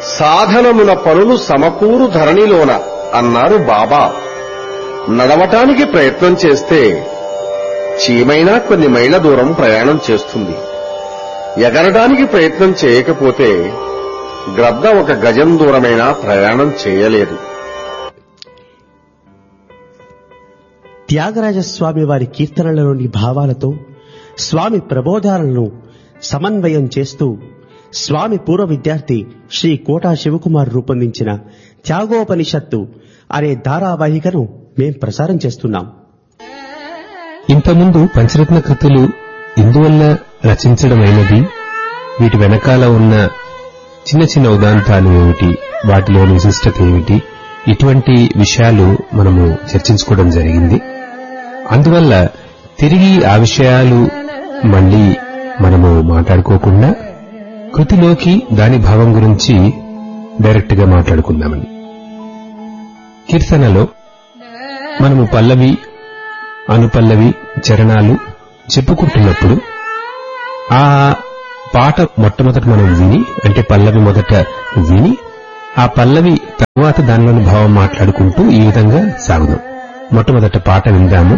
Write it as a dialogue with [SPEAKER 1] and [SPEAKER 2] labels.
[SPEAKER 1] సాధనమున పనులు సమకూరు ధరణిలోన అన్నారు బాబా నడవటానికి ప్రయత్నం చేస్తే చీమైనా కొన్ని మైళ్ళ దూరం ప్రయాణం చేస్తుంది ఎగరడానికి ప్రయత్నం చేయకపోతే గ్రద్ద ఒక గజం దూరమైనా ప్రయాణం చేయలేదు
[SPEAKER 2] త్యాగరాజస్వామి వారి కీర్తనలలోని భావాలతో స్వామి ప్రబోధాలను సమన్వయం చేస్తూ స్వామి పూర్వ విద్యార్థి శ్రీ కోటా శివకుమార్ రూపొందించిన త్యాగోపనిషత్తు అనే ధారావాహికను మేం ప్రసారం చేస్తున్నాం
[SPEAKER 3] ఇంతకుముందు పంచరత్న కృతులు ఇందువల్ల రచించడమైనది వీటి వెనకాల ఉన్న చిన్న చిన్న ఉదాంతాలు ఏమిటి వాటిలోని విశిష్టత ఏమిటి ఇటువంటి విషయాలు మనము చర్చించుకోవడం జరిగింది అందువల్ల తిరిగి ఆ విషయాలు మళ్ళీ మనము మాట్లాడుకోకుండా కృతిలోకి దాని భావం గురించి డైరెక్ట్ గా మాట్లాడుకుందామని కీర్తనలో మనము పల్లవి అనుపల్లవి చరణాలు చెప్పుకుంటున్నప్పుడు ఆ పాట మొట్టమొదట మనం విని అంటే పల్లవి మొదట విని ఆ పల్లవి తర్వాత దానిలోని భావం మాట్లాడుకుంటూ ఈ విధంగా సాగుదాం మొట్టమొదట పాట విందాము